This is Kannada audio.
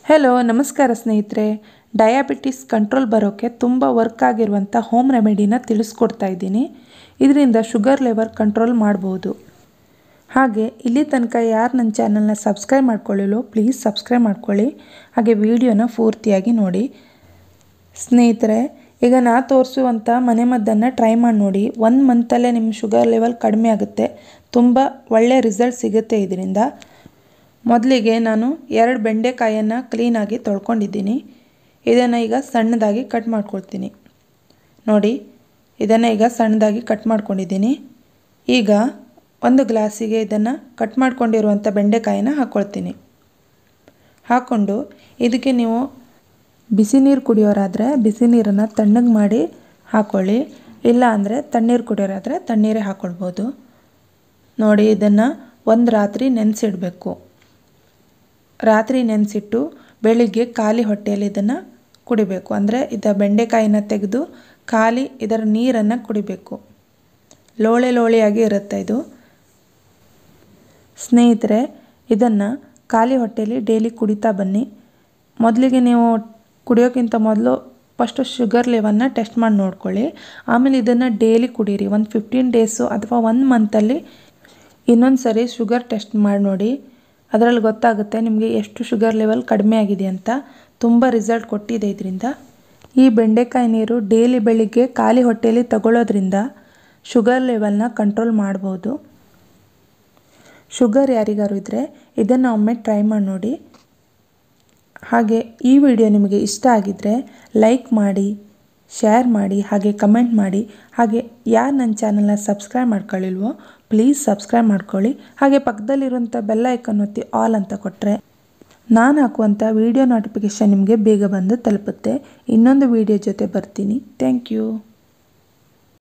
ಹೆಲೋ ನಮಸ್ಕಾರ ಸ್ನೇಹಿತರೆ ಡಯಾಬಿಟಿಸ್ ಕಂಟ್ರೋಲ್ ಬರೋಕ್ಕೆ ತುಂಬ ವರ್ಕ್ ಆಗಿರುವಂಥ ಹೋಮ್ ರೆಮಿಡಿನ ತಿಳಿಸ್ಕೊಡ್ತಾ ಇದ್ದೀನಿ ಇದರಿಂದ ಶುಗರ್ ಲೆವಲ್ ಕಂಟ್ರೋಲ್ ಮಾಡ್ಬೋದು ಹಾಗೆ ಇಲ್ಲಿ ತನಕ ಯಾರು ನನ್ನ ಚಾನಲ್ನ ಸಬ್ಸ್ಕ್ರೈಬ್ ಮಾಡ್ಕೊಳ್ಳಿಲ್ಲೋ ಪ್ಲೀಸ್ ಸಬ್ಸ್ಕ್ರೈಬ್ ಮಾಡ್ಕೊಳ್ಳಿ ಹಾಗೆ ವಿಡಿಯೋನ ಪೂರ್ತಿಯಾಗಿ ನೋಡಿ ಸ್ನೇಹಿತರೆ ಈಗ ನಾ ತೋರಿಸುವಂಥ ಮನೆಮದ್ದನ್ನು ಟ್ರೈ ಮಾಡಿ ನೋಡಿ ಒಂದು ಮಂತಲ್ಲೇ ನಿಮ್ಮ ಶುಗರ್ ಲೆವೆಲ್ ಕಡಿಮೆ ಆಗುತ್ತೆ ತುಂಬ ಒಳ್ಳೆಯ ರಿಸಲ್ಟ್ ಸಿಗುತ್ತೆ ಇದರಿಂದ ಮೊದಲಿಗೆ ನಾನು ಎರಡು ಬೆಂಡೆಕಾಯನ್ನು ಕ್ಲೀನಾಗಿ ತೊಳ್ಕೊಂಡಿದ್ದೀನಿ ಇದನ್ನು ಈಗ ಸಣ್ಣದಾಗಿ ಕಟ್ ಮಾಡ್ಕೊಳ್ತೀನಿ ನೋಡಿ ಇದನ್ನು ಈಗ ಸಣ್ಣದಾಗಿ ಕಟ್ ಮಾಡ್ಕೊಂಡಿದ್ದೀನಿ ಈಗ ಒಂದು ಗ್ಲಾಸಿಗೆ ಇದನ್ನು ಕಟ್ ಮಾಡ್ಕೊಂಡಿರುವಂಥ ಬೆಂಡೆಕಾಯಿನ ಹಾಕ್ಕೊಳ್ತೀನಿ ಹಾಕ್ಕೊಂಡು ಇದಕ್ಕೆ ನೀವು ಬಿಸಿ ನೀರು ಕುಡಿಯೋರಾದರೆ ಬಿಸಿ ನೀರನ್ನು ತಣ್ಣಗೆ ಮಾಡಿ ಹಾಕ್ಕೊಳ್ಳಿ ಇಲ್ಲ ಅಂದರೆ ತಣ್ಣೀರು ಕುಡಿಯೋರಾದರೆ ತಣ್ಣೀರೇ ಹಾಕ್ಕೊಳ್ಬೋದು ನೋಡಿ ಇದನ್ನು ಒಂದು ರಾತ್ರಿ ನೆನೆಸಿಡಬೇಕು ರಾತ್ರಿ ನೆನೆಸಿಟ್ಟು ಬೆಳಿಗ್ಗೆ ಖಾಲಿ ಹೊಟ್ಟೆಯಲ್ಲಿ ಇದನ್ನು ಕುಡಿಬೇಕು ಅಂದರೆ ಇದ ಬೆಂಡೆಕಾಯಿನ ತೆಗೆದು ಖಾಲಿ ಇದರ ನೀರನ್ನು ಕುಡಿಬೇಕು ಲೋಳೆ ಲೋಳೆಯಾಗಿ ಇರುತ್ತೆ ಇದು ಸ್ನೇಹಿತರೆ ಇದನ್ನು ಖಾಲಿ ಹೊಟ್ಟೆಯಲ್ಲಿ ಡೈಲಿ ಕುಡಿತಾ ಬನ್ನಿ ಮೊದಲಿಗೆ ನೀವು ಕುಡಿಯೋಕ್ಕಿಂತ ಮೊದಲು ಫಸ್ಟು ಶುಗರ್ ಲೆವೆಲ್ನ ಟೆಸ್ಟ್ ಮಾಡಿ ನೋಡ್ಕೊಳ್ಳಿ ಆಮೇಲೆ ಇದನ್ನು ಡೈಲಿ ಕುಡೀರಿ ಒಂದು ಫಿಫ್ಟೀನ್ ಡೇಸು ಅಥವಾ ಒಂದು ಮಂತಲ್ಲಿ ಇನ್ನೊಂದು ಸರಿ ಶುಗರ್ ಟೆಸ್ಟ್ ಮಾಡಿ ನೋಡಿ ಅದರಲ್ಲಿ ಗೊತ್ತಾಗುತ್ತೆ ನಿಮಗೆ ಎಷ್ಟು ಶುಗರ್ ಲೆವೆಲ್ ಕಡಿಮೆ ಆಗಿದೆ ಅಂತ ತುಂಬ ರಿಸಲ್ಟ್ ಕೊಟ್ಟಿದೆ ಇದರಿಂದ ಈ ಬೆಂಡೆಕಾಯಿ ನೀರು ಡೈಲಿ ಬೆಳಿಗ್ಗೆ ಖಾಲಿ ಹೊಟ್ಟೆಯಲ್ಲಿ ತಗೊಳ್ಳೋದ್ರಿಂದ ಶುಗರ್ ಲೆವೆಲ್ನ ಕಂಟ್ರೋಲ್ ಮಾಡ್ಬೋದು ಶುಗರ್ ಯಾರಿಗಾರು ಇದ್ದರೆ ಇದನ್ನು ಒಮ್ಮೆ ಟ್ರೈ ಮಾಡಿ ನೋಡಿ ಹಾಗೆ ಈ ವಿಡಿಯೋ ನಿಮಗೆ ಇಷ್ಟ ಆಗಿದ್ದರೆ ಲೈಕ್ ಮಾಡಿ ಶೇರ್ ಮಾಡಿ ಹಾಗೆ ಕಮೆಂಟ್ ಮಾಡಿ ಹಾಗೆ ಯಾರು ನನ್ನ ಚಾನಲ್ನ ಸಬ್ಸ್ಕ್ರೈಬ್ ಮಾಡ್ಕೊಳ್ಳಿಲ್ವೋ ಪ್ಲೀಸ್ ಸಬ್ಸ್ಕ್ರೈಬ್ ಮಾಡ್ಕೊಳ್ಳಿ ಹಾಗೆ ಪಕ್ಕದಲ್ಲಿರುವಂಥ ಬೆಲ್ ಐಕನ್ ಒತ್ತಿ ಆಲ್ ಅಂತ ಕೊಟ್ಟರೆ ನಾನು ಹಾಕುವಂಥ ವಿಡಿಯೋ ನೋಟಿಫಿಕೇಷನ್ ನಿಮಗೆ ಬೇಗ ಬಂದು ತಲುಪುತ್ತೆ ಇನ್ನೊಂದು ವಿಡಿಯೋ ಜೊತೆ ಬರ್ತೀನಿ ಥ್ಯಾಂಕ್ ಯು